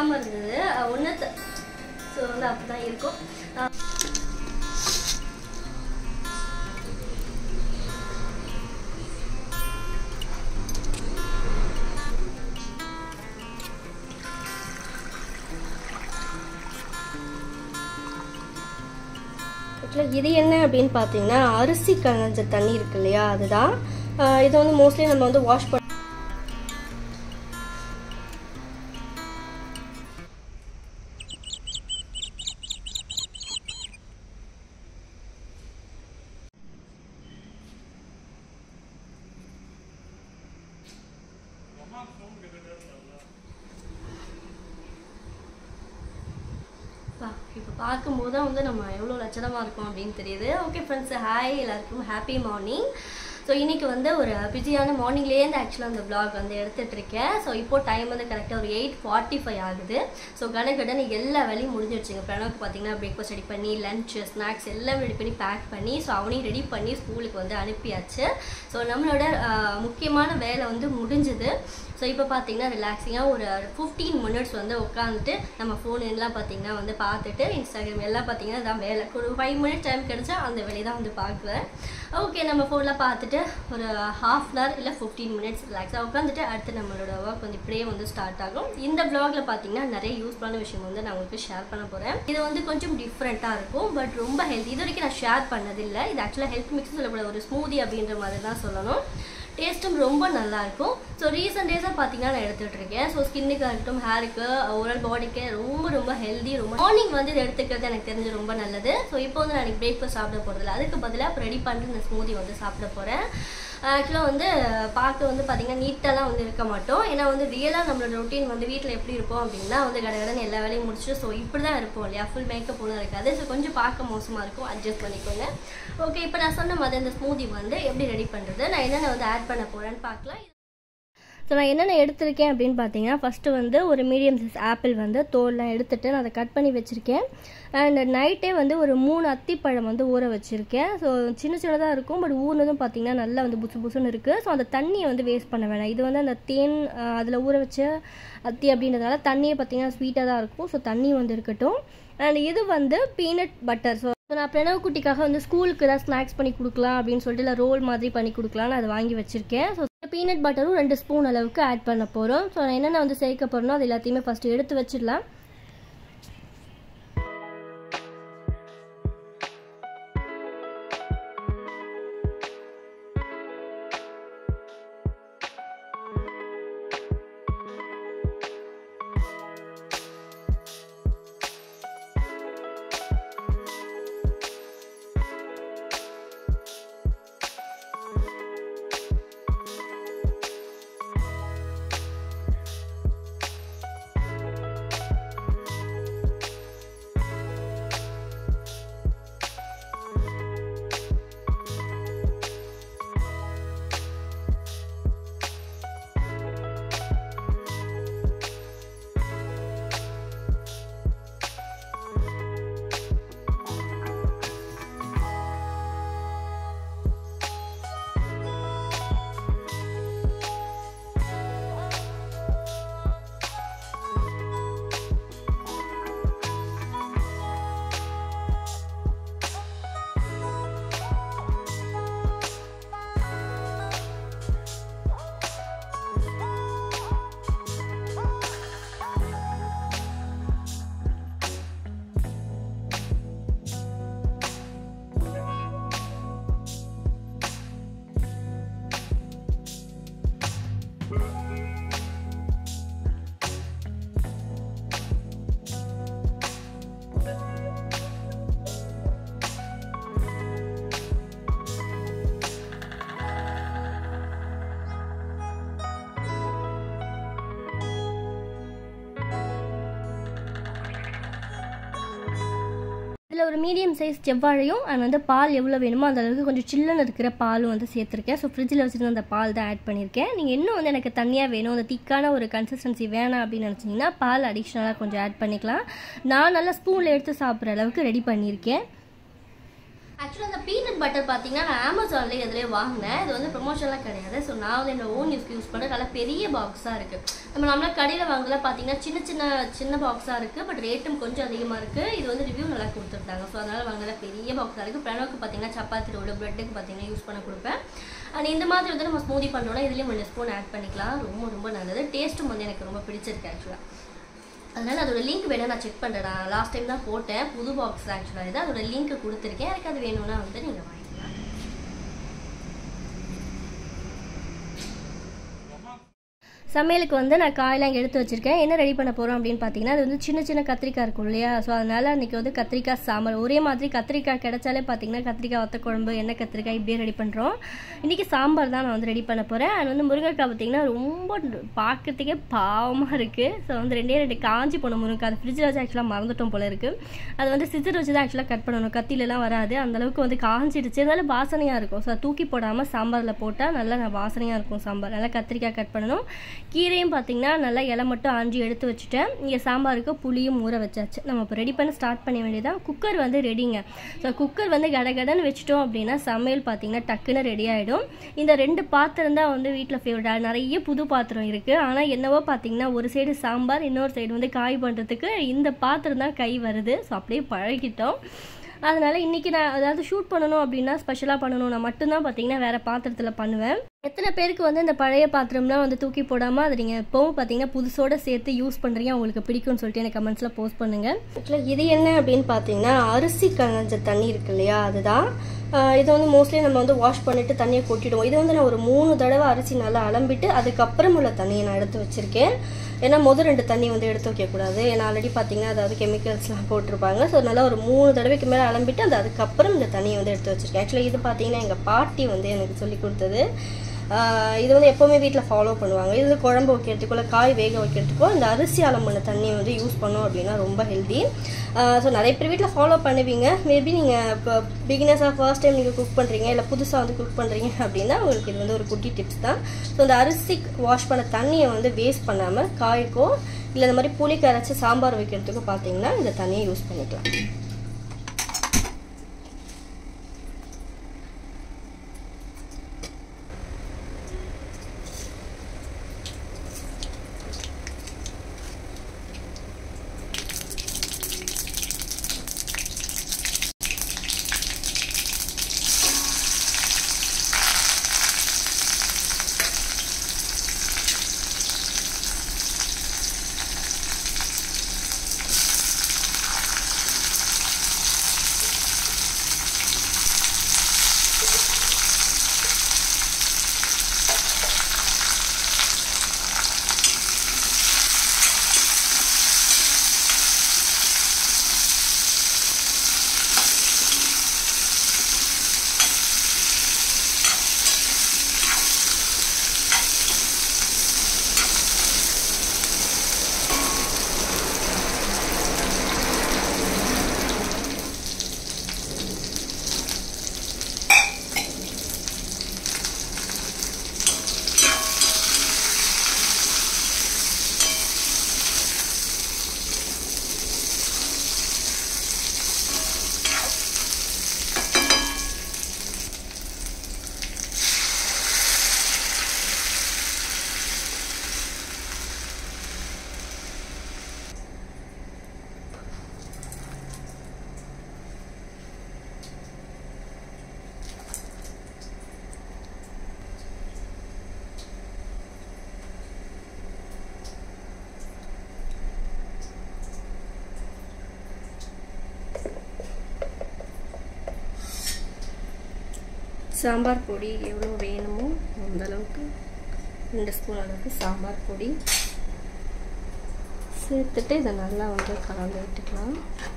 இல்லாமல் இருந்தது ஒன்று ஸோ வந்து அப்படி தான் இருக்கும் அஹ் ஆக்சுவலாக இது என்ன அப்படின்னு பார்த்தீங்கன்னா அரிசி கலஞ்ச தண்ணி இருக்கு இல்லையா அதுதான் ஆஹ் இது வந்து மோஸ்ட்லி நம்ம வந்து வாஷ் பண்ண இப்போ பார்க்கும்போது தான் வந்து நம்ம எவ்வளோ லட்சணமாக இருக்கோம் அப்படின்னு தெரியுது ஓகே ஃப்ரெண்ட்ஸ் ஹாய் எல்லாருக்கும் ஹாப்பி மார்னிங் ஸோ இன்னைக்கு வந்து ஒரு பிஸியான மார்னிங்லேருந்து ஆக்சுவலாக அந்த vlog வந்து எடுத்துட்டு இருக்கேன் ஸோ இப்போ டைம் வந்து கரெக்டாக ஒரு எயிட் ஃபார்ட்டி ஃபைவ் ஆகுது ஸோ கடகடன்னு எல்லா வேலையும் முடிஞ்சிருச்சுங்க பிரணவுக்கு பார்த்தீங்கன்னா பிரேக்ஃபாஸ்ட் ரெடி பண்ணி லஞ்ச் ஸ்நாக்ஸ் எல்லாம் ரெடி பண்ணி பேக் பண்ணி ஸோ அவனையும் ரெடி பண்ணி ஸ்கூலுக்கு வந்து அனுப்பியாச்சு ஸோ நம்மளோட ஆஹ், முக்கியமான வேலை வந்து முடிஞ்சுது ஸோ இப்போ பார்த்தீங்கன்னா ரிலாக்ஸிங்காக ஒரு ஃபிஃப்டீன் மினிட்ஸ் வந்து உட்காந்துட்டு நம்ம ஃபோன் எல்லாம் பார்த்தீங்கன்னா வந்து பார்த்துட்டு இன்ஸ்டாகிராம் எல்லாம் பார்த்தீங்கன்னா இதான் வேலை ஒரு ஃபைவ் மினிட்ஸ் டைம் கிடைச்சா அந்த வேலையை தான் வந்து பார்க்குறேன் ஓகே நம்ம ஃபோனில் பார்த்துட்டு ஒரு ஹாஃப் அன் ஹவர் இல்லை ஃபிஃப்டீன் மினிட்ஸ் ரிலாக்ஸாக உட்காந்துட்டு அடுத்து நம்மளோட ஒர்க் வந்து இப்படியே வந்து ஸ்டார்ட் ஆகும் இந்த ப்ளாகில் பார்த்தீங்கன்னா நிறைய யூஸ்ஃபுல்லான விஷயம் வந்து நான் உங்களுக்கு ஷேர் பண்ண போகிறேன் இது வந்து கொஞ்சம் டிஃப்ரெண்ட்டாக இருக்கும் பட் ரொம்ப ஹெல்த் இது வரைக்கும் நான் ஷேர் பண்ணதில்லை இது ஆக்சுவலாக ஹெல்த் மிக்ஸ் சொல்லக்கூட ஒரு ஸ்மூதி அப்படின்ற மாதிரி தான் சொல்லணும் டேஸ்ட்டும் ரொம்ப நல்லா இருக்கும் ஸோ ரீசெண்ட் டேஸாக பார்த்தீங்கன்னா நான் எடுத்துகிட்டு இருக்கேன் ஸோ ஸ்கின்னுக்கு இருக்கட்டும் ஹேருக்கு ஓவரால் பாடிக்கு ரொம்ப ரொம்ப ஹெல்தி ரொம்ப மார்னிங் வந்து இதை எடுத்துக்கிறது எனக்கு தெரிஞ்சு ரொம்ப நல்லது ஸோ இப்போ வந்து நான் எனக்கு பிரேக்ஃபாஸ்ட் சாப்பிட போகிறதில்ல அதுக்கு பதிலாக இப்போ ரெடி பண்ணிட்டு இந்த ஸ்மூதி வந்து சாப்பிட போகிறேன் ஆக்சுவலாக வந்து பார்க்க வந்து பார்த்தீங்கன்னா நீட்டாலாம் வந்து இருக்க மாட்டோம் ஏன்னா வந்து ரியலாக நம்மளோட ரொட்டீன் வந்து வீட்டில் எப்படி இருப்போம் அப்படின்னா வந்து கடகடன்னு எல்லா வேலையும் முடிச்சு ஸோ இப்படி தான் இருப்போம் இல்லையா ஃபுல் மேக்கப் ஒன்றும் இருக்காது ஸோ கொஞ்சம் பார்க்க மோசமாக இருக்கும் அட்ஜஸ்ட் பண்ணிக்கோங்க ஓகே இப்போ நான் சொன்ன மாதிரி இந்த ஸ்மூதி வந்து எப்படி ரெடி பண்ணுறது நான் என்னென்ன வந்து ஆட் பண்ண போகிறேன்னு பார்க்கலாம் ஸோ நான் என்னென்ன எடுத்திருக்கேன் அப்படின்னு பார்த்தீங்கன்னா ஃபஸ்ட்டு வந்து ஒரு மீடியம் சைஸ் ஆப்பிள் வந்து தோல்லாம் எடுத்துட்டு நான் அதை கட் பண்ணி வச்சுருக்கேன் அண்ட் நைட்டே வந்து ஒரு மூணு அத்திப்பழம் வந்து ஊற வச்சுருக்கேன் ஸோ சின்ன சின்னதாக இருக்கும் பட் ஊறினதும் பார்த்தீங்கன்னா நல்லா வந்து புசு புசுன்னு இருக்குது ஸோ அந்த தண்ணியை வந்து வேஸ்ட் பண்ண வேணாம் இது வந்து அந்த தேன் அதில் ஊற வச்ச அத்தி அப்படின்றதால தண்ணியை பார்த்தீங்கன்னா ஸ்வீட்டாக தான் இருக்கும் ஸோ தண்ணி வந்து இருக்கட்டும் அண்ட் இது வந்து பீனட் பட்டர் ஸோ நான் பிரணவ் குட்டிக்காக வந்து ஸ்கூலுக்கு ஏதாவது ஸ்நாக்ஸ் பண்ணி கொடுக்கலாம் அப்படின்னு சொல்லிட்டு இல்லை ரோல் மாதிரி பண்ணி கொடுக்கலாம்னு அதை வாங்கி வச்சுருக்கேன் ஸோ பீனட் பட்டரும் ரெண்டு ஸ்பூன் அளவுக்கு ஆட் பண்ண போகிறோம் ஸோ நான் என்னென்ன வந்து சேர்க்க போகிறேனோ அது எல்லாத்தையுமே ஃபஸ்ட்டு எடுத்து வச்சிடலாம் இதில் ஒரு மீடியம் சைஸ் செவ்வாழையும் அண்ட் வந்து பால் எவ்வளோ வேணுமோ அந்த அளவுக்கு கொஞ்சம் சில்லுன்னு இருக்கிற பாலும் வந்து சேர்த்துருக்கேன் ஸோ ஃப்ரிட்ஜில் வச்சுருந்த அந்த பால் தான் ஆட் பண்ணியிருக்கேன் நீங்கள் இன்னும் வந்து எனக்கு தண்ணியாக வேணும் அந்த திக்கான ஒரு கன்சிஸ்டன்சி வேணாம் அப்படின்னு நினச்சிங்கன்னா பால் அடிஷ்னலாக கொஞ்சம் ஆட் பண்ணிக்கலாம் நான் நல்லா ஸ்பூனில் எடுத்து சாப்பிட்ற அளவுக்கு ரெடி பண்ணியிருக்கேன் ஆக்சுவலாக அந்த பீனட் பட்டர் பார்த்தீங்கன்னா நான் அமேசான்லேயே எதுலேயே வாங்கினேன் இது வந்து ப்ரொமோஷன்லாம் கிடையாது ஸோ நான் வந்து என்னோட ஓன் யூஸ்க்கு யூஸ் பண்ண நல்லா பெரிய பாக்ஸாக இருக்குது நம்ம நம்மளா கடையில் வாங்கல பார்த்தீங்கன்னா சின்ன சின்ன சின்ன பாக்ஸாக இருக்குது பட் ரேட்டும் கொஞ்சம் அதிகமாக இருக்குது இது வந்து ரிவ்யூ நல்லா கொடுத்துருந்தாங்க ஸோ அதனால் வாங்கல பெரிய பாக்ஸாக இருக்குது பிரணவுக்கு பார்த்தீங்கன்னா சப்பாத்தி ரோடு ப்ரெட்டுக்கு பார்த்தீங்கன்னா யூஸ் பண்ண கொடுப்பேன் அண்ட் இந்த மாதிரி வந்து நம்ம ஸ்மூதி பண்ணுறோம்னா இதுலேயும் கொஞ்சம் ஸ்பூன் ஆட் பண்ணிக்கலாம் ரொம்ப ரொம்ப நல்லது டேஸ்ட்டும் வந்து எனக்கு ரொம்ப பிடிச்சிருக்கு ஆக்சுவலாக அதனால் அதோட லிங்க் வேணா நான் செக் பண்ணுறேன் நான் லாஸ்ட் டைம் தான் போட்டேன் புது பாக்ஸ் ஆக்சுவலாக இது அதோட லிங்க் கொடுத்துருக்கேன் எனக்கு அது வேணும்னா வந்து நீங்கள் வாங்கிக்கலாம் சமையலுக்கு வந்து நான் காயெல்லாம் இங்கே எடுத்து வச்சிருக்கேன் என்ன ரெடி பண்ண போகிறோம் அப்படின்னு பார்த்தீங்கன்னா அது வந்து சின்ன சின்ன கத்திரிக்காய் இருக்கும் இல்லையா ஸோ அதனால் அன்றைக்கி வந்து கத்திரிக்காய் சாம்பார் ஒரே மாதிரி கத்திரிக்காய் கிடைச்சாலே பார்த்தீங்கன்னா கத்திரிக்காய் வத்த குழம்பு எண்ணெய் கத்திரிக்காய் இப்படியே ரெடி பண்ணுறோம் இன்றைக்கி சாம்பார் தான் நான் வந்து ரெடி பண்ண போகிறேன் அது வந்து முருங்கைக்காய் பார்த்தீங்கன்னா ரொம்ப பார்க்கறதுக்கே பாவமாக இருக்குது ஸோ வந்து ரெண்டே ரெண்டு காஞ்சி போன முருங்கைக்காய் அது ஃப்ரிட்ஜில் வச்சு ஆக்சுவலாக மறந்துட்டோம் போல இருக்குது அது வந்து சிசர் வச்சு தான் ஆக்சுவலாக கட் பண்ணணும் கத்திலலாம் வராது அந்த அளவுக்கு வந்து காஞ்சிடுச்சு அதனால வாசனையாக இருக்கும் ஸோ தூக்கி போடாமல் சாம்பாரில் போட்டால் நல்லா வாசனையாக இருக்கும் சாம்பார் நல்லா கத்திரிக்காய் கட் பண்ணணும் கீரையும் பார்த்தீங்கன்னா நல்லா இலை மட்டும் ஆஞ்சி எடுத்து வச்சுட்டேன் இங்கே சாம்பாருக்கு புளியும் ஊற வச்சாச்சு நம்ம இப்போ ரெடி பண்ண ஸ்டார்ட் பண்ண வேண்டியதான் குக்கர் வந்து ரெடிங்க ஸோ குக்கர் வந்து கடகடன்னு வச்சுட்டோம் அப்படின்னா சமையல் பார்த்தீங்கன்னா டக்குன்னு ரெடி ஆகிடும் இந்த ரெண்டு பாத்திரம் தான் வந்து வீட்டில் ஃபேவரட் நிறைய புது பாத்திரம் இருக்குது ஆனால் என்னவோ பார்த்தீங்கன்னா ஒரு சைடு சாம்பார் இன்னொரு சைடு வந்து காய் பண்ணுறதுக்கு இந்த பாத்திரம் தான் கை வருது ஸோ அப்படியே பழகிட்டோம் அதனால இன்னைக்கு நான் அதாவது ஷூட் பண்ணணும் அப்படின்னா ஸ்பெஷலாக பண்ணணும் நான் மட்டும்தான் பார்த்தீங்கன்னா வேற பாத்திரத்தில் பண்ணுவேன் எத்தனை பேருக்கு வந்து இந்த பழைய பாத்திரம்லாம் வந்து தூக்கி போடாமல் அதை நீங்கள் எப்பவும் பார்த்தீங்கன்னா புதுசோட சேர்த்து யூஸ் பண்ணுறீங்க உங்களுக்கு பிடிக்கும்னு சொல்லிட்டு எனக்கு கமெண்ட்ஸில் போஸ்ட் பண்ணுங்கள் ஆக்சுவலாக இது என்ன அப்படின்னு பார்த்தீங்கன்னா அரிசி கலஞ்ச தண்ணி இருக்கு இல்லையா அதுதான் ஆஹ் இது வந்து மோஸ்ட்லி நம்ம வந்து வாஷ் பண்ணிட்டு தண்ணியை கொட்டிடுவோம் இது வந்து நான் ஒரு மூணு தடவை அரிசி நல்லா அலம்பிட்டு அதுக்கப்புறம் உள்ள தண்ணியை நான் எடுத்து வச்சிருக்கேன் ஏன்னா முதல் ரெண்டு தண்ணி வந்து எடுத்து வைக்கக்கூடாது ஏன்னா ஆல்ரெடி பார்த்தீங்கன்னா அதாவது கெமிக்கல்ஸ்லாம் போட்டிருப்பாங்க ஸோ நல்லா ஒரு மூணு தடவைக்கு மேலே அலம்பிட்டு அது அதுக்கப்புறம் இந்த தண்ணியை வந்து எடுத்து வச்சிருக்கேன் ஆக்சுவலாக இது பார்த்தீங்கன்னா எங்கள் பாட்டி வந்து எனக்கு சொல்லி கொடுத்தது ஆஹ் இது வந்து எப்போவுமே வீட்டில் ஃபாலோ பண்ணுவாங்க இது வந்து குழம்பு வைக்கிறதுக்கோ இல்லை காய் வேக வைக்கிறதுக்கோ இந்த அரிசி அலம்பின தண்ணியை வந்து யூஸ் பண்ணோம் அப்படின்னா ரொம்ப ஹெல்தி ஸோ நிறைய பேர் வீட்டில் ஃபாலோ பண்ணுவீங்க மேபி நீங்கள் இப்போ பிகினர்ஸாக ஃபர்ஸ்ட் டைம் நீங்கள் குக் பண்ணுறீங்க இல்லை புதுசாக வந்து குக் பண்ணுறீங்க அப்படின்னா உங்களுக்கு இது வந்து ஒரு குட்டி டிப்ஸ் தான் ஸோ இந்த அரிசி வாஷ் பண்ண தண்ணியை வந்து வேஸ்ட் பண்ணாமல் காய்க்கோ இல்லை இந்த மாதிரி புளி கரைச்சி சாம்பார் வைக்கிறதுக்கோ பார்த்தீங்கன்னா இந்த தண்ணியை யூஸ் பண்ணிக்கலாம் சாம்பார் பொடி எவ்வளோ வேணுமோ அந்த அளவுக்கு ரெண்டு ஸ்பூன் அளவுக்கு சாம்பார் பொடி சேர்த்துட்டு இதை நல்லா வந்து கலந்து விட்டுக்கலாம்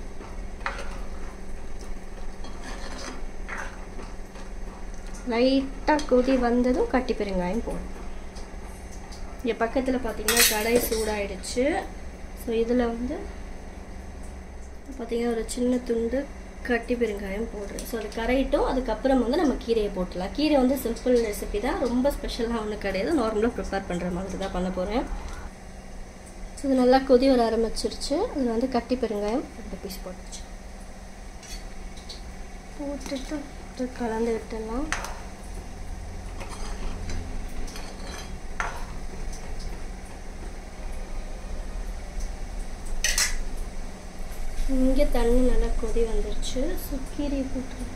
லைட்டாக கொதி வந்ததும் கட்டி பெருங்காயம் போடும் இங்கே பக்கத்தில் பார்த்தீங்கன்னா கடாய் சூடாயிடுச்சு ஸோ இதில் வந்து பார்த்தீங்கன்னா ஒரு சின்ன துண்டு கட்டி பெருங்காயம் போடுறேன் ஸோ அது கரையிட்டும் அதுக்கப்புறம் வந்து நம்ம கீரையை போட்டுடலாம் கீரை வந்து சிம்பிள் ரெசிபி தான் ரொம்ப ஸ்பெஷலாக ஒன்றும் கிடையாது நார்மலாக ப்ரிப்பேர் பண்ணுற மாதிரி தான் பண்ண போகிறேன் ஸோ இது நல்லா கொதி வர ஆரம்பிச்சிருச்சு அதில் வந்து கட்டி பெருங்காயம் ரெண்டு பீஸ் போட்டுச்சு போட்டுட்டு இது கலந்து விட்டுடலாம் இங்கே தண்ணி நல்லா கொதி வந்துருச்சு சுக்கீரி போட்டு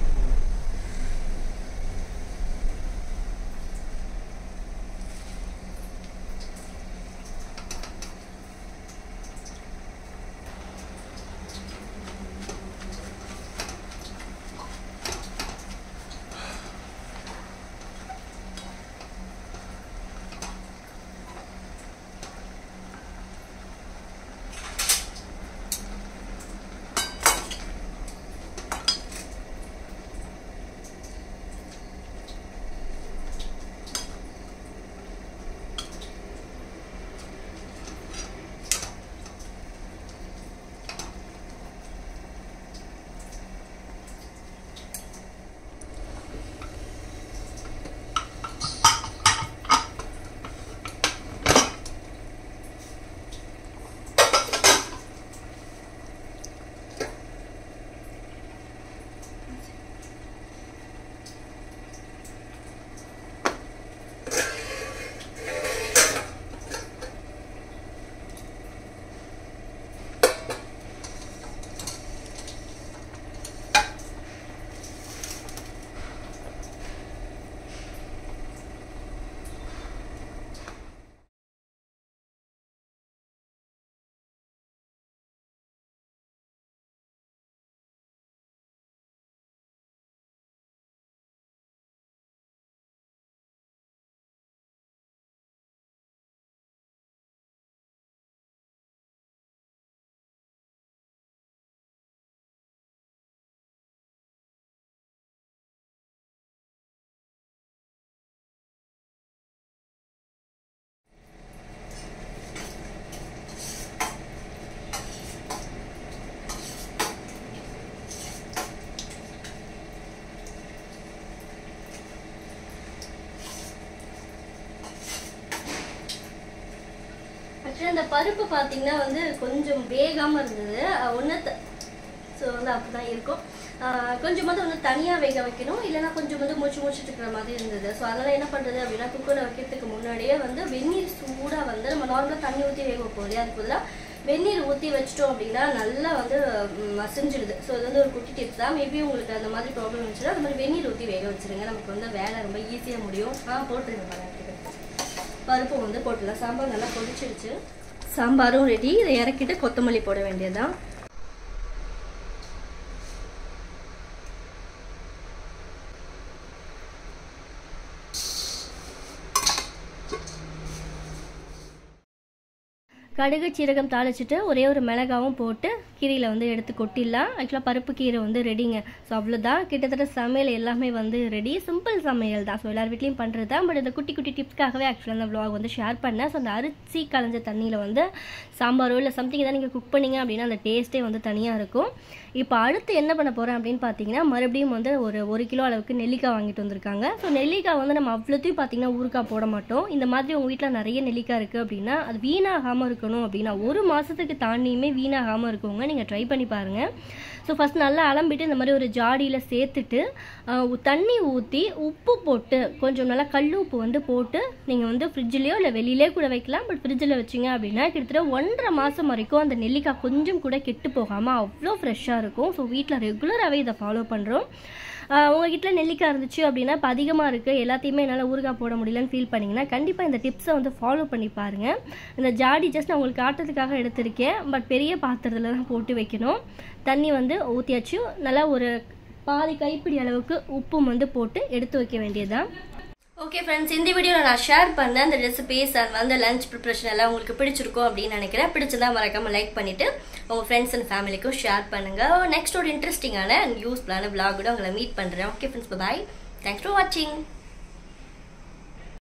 ஆக்சுவலி அந்த பருப்பு பார்த்தீங்கன்னா வந்து கொஞ்சம் வேகாமல் இருந்தது ஒன்று ஸோ வந்து அப்படி தான் இருக்கும் ஆஹ் கொஞ்சம் வந்து ஒன்று தனியாக வேக வைக்கணும் இல்லைன்னா கொஞ்சம் வந்து மூச்சு மூச்சுட்டு இருக்கிற மாதிரி இருந்தது ஸோ அதனால் என்ன பண்ணுறது அப்படின்னா குக்கரில் வைக்கிறதுக்கு முன்னாடியே வந்து வெந்நீர் சூடாக வந்து நம்ம நார்மலாக தண்ணி ஊற்றி வேக வைப்போம் இல்லையா அதுக்கு பதிலாக வெந்நீர் ஊற்றி வச்சிட்டோம் அப்படின்னா நல்லா வந்து ம், மசிஞ்சிடுது ஸோ இது வந்து ஒரு குட்டி டிப்ஸ் தான் மேபி உங்களுக்கு அந்த மாதிரி ப்ராப்ளம் இருந்துச்சுன்னா அந்த மாதிரி வெந்நீர் ஊற்றி வேக வச்சிருங்க நமக்கு வந்து வேலை ரொம்ப ஈஸியாக முடியும் ஆ போட்டுருங்க பாருங்க பருப்பு வந்து போட்டுடலாம் சாம்பார் நல்லா கொதிச்சிடுச்சு சாம்பாரும் ரெடி இதை இறக்கிட்டு கொத்தமல்லி போட வேண்டியதுதான் கடுகு சீரகம் தாளிச்சிட்டு ஒரே ஒரு மிளகாவும் போட்டு கீரையில் வந்து எடுத்து கொட்டிடலாம் ஆக்சுவலாக பருப்பு கீரை வந்து ரெடிங்க ஸோ அவ்வளோதான் கிட்டத்தட்ட சமையல் எல்லாமே வந்து ரெடி சிம்பிள் சமையல் தான் ஸோ எல்லார் வீட்லேயும் பண்ணுறது தான் பட் இந்த குட்டி குட்டி டிப்ஸ்க்காகவே ஆக்சுவலாக அந்த vlog வந்து ஷேர் பண்ணேன் ஸோ அந்த அரிசி கலைஞ்ச தண்ணியில் வந்து சாம்பாரோ இல்லை சம்திங் ஏதாவது நீங்கள் குக் பண்ணீங்க அப்படின்னா அந்த டேஸ்ட்டே வந்து தனியாக இருக்கும் இப்போ அடுத்து என்ன பண்ண போகிறேன் அப்படின்னு பார்த்தீங்கன்னா மறுபடியும் வந்து ஒரு ஒரு கிலோ அளவுக்கு நெல்லிக்காய் வாங்கிட்டு வந்திருக்காங்க ஸோ நெல்லிக்காய் வந்து நம்ம அவ்வளோத்தையும் பார்த்தீங்கன்னா ஊறுகாய் போட மாட்டோம் இந்த மாதிரி உங்கள் வீட்டில் நிறைய நெல்லிக்காய் இருக்குது அப்படின்னா அது வீணாகாமல் இருக்கணும் அப்படின்னா ஒரு மாதத்துக்கு தாண்டியுமே வீணாகாமல் இருக்குங்க நீங்கள் ட்ரை பண்ணி பாருங்கள் ஸோ ஃபஸ்ட் நல்லா அலம்பிட்டு இந்த மாதிரி ஒரு ஜாடியில் சேர்த்துட்டு ஆஹ், உ- தண்ணி ஊற்றி உப்பு போட்டு கொஞ்சம் நல்லா கல் உப்பு வந்து போட்டு நீங்கள் வந்து ஃப்ரிட்ஜ்லேயோ இல்லை வெளியிலே கூட வைக்கலாம் பட் ஃப்ரிட்ஜில் வச்சிங்க அப்படின்னா கிட்டத்தட்ட ஒன்றரை மாதம் வரைக்கும் அந்த நெல்லிக்காய் கொஞ்சம் கூட கெட்டு போகாமல் அவ்வளோ ஃப்ரெஷ்ஷாக இருக்கும் ஸோ வீட்டில் ரெகுலராகவே இதை ஃபாலோ பண்ணுறோம் உங்கள் வீட்டில் நெல்லிக்காய் இருந்துச்சு அப்படின்னா இப்போ அதிகமாக இருக்குது எல்லாத்தையுமே என்னால் ஊறுகாய் போட முடியலன்னு ஃபீல் பண்ணிங்கன்னா கண்டிப்பாக இந்த டிப்ஸை வந்து ஃபாலோ பண்ணி பாருங்கள் இந்த ஜாடி ஜஸ்ட் நான் உங்களுக்கு காட்டுறதுக்காக எடுத்திருக்கேன் பட் பெரிய பாத்திரத்தில் தான் போட்டு வைக்கணும் தண்ணி வந்து ஊற்றியாச்சு நல்லா ஒரு பாதி கைப்பிடி அளவுக்கு உப்பும் வந்து போட்டு எடுத்து வைக்க வேண்டியதுதான் ஓகே ஃப்ரெண்ட்ஸ் இந்த வீடியோவில் நான் ஷேர் பண்ண அந்த ரெசிபீஸ் அண்ட் வந்து லஞ்ச் ப்ரிப்ரேஷன் எல்லாம் உங்களுக்கு பிடிச்சிருக்கும் அப்படின்னு நினைக்கிறேன் பிடிச்சிருந்தா மறக்காமல் லைக் பண்ணிவிட்டு உங்கள் ஃப்ரெண்ட்ஸ் அண்ட் ஃபேமிலிக்கும் ஷேர் பண்ணுங்கள் நெக்ஸ்ட் ஒரு இன்ட்ரெஸ்டிங்கான அண்ட் யூஸ்ஃபுல்லான விளாகோட உங்களை மீட் பண்ணுறேன் okay friends bye thanks for வாட்சிங்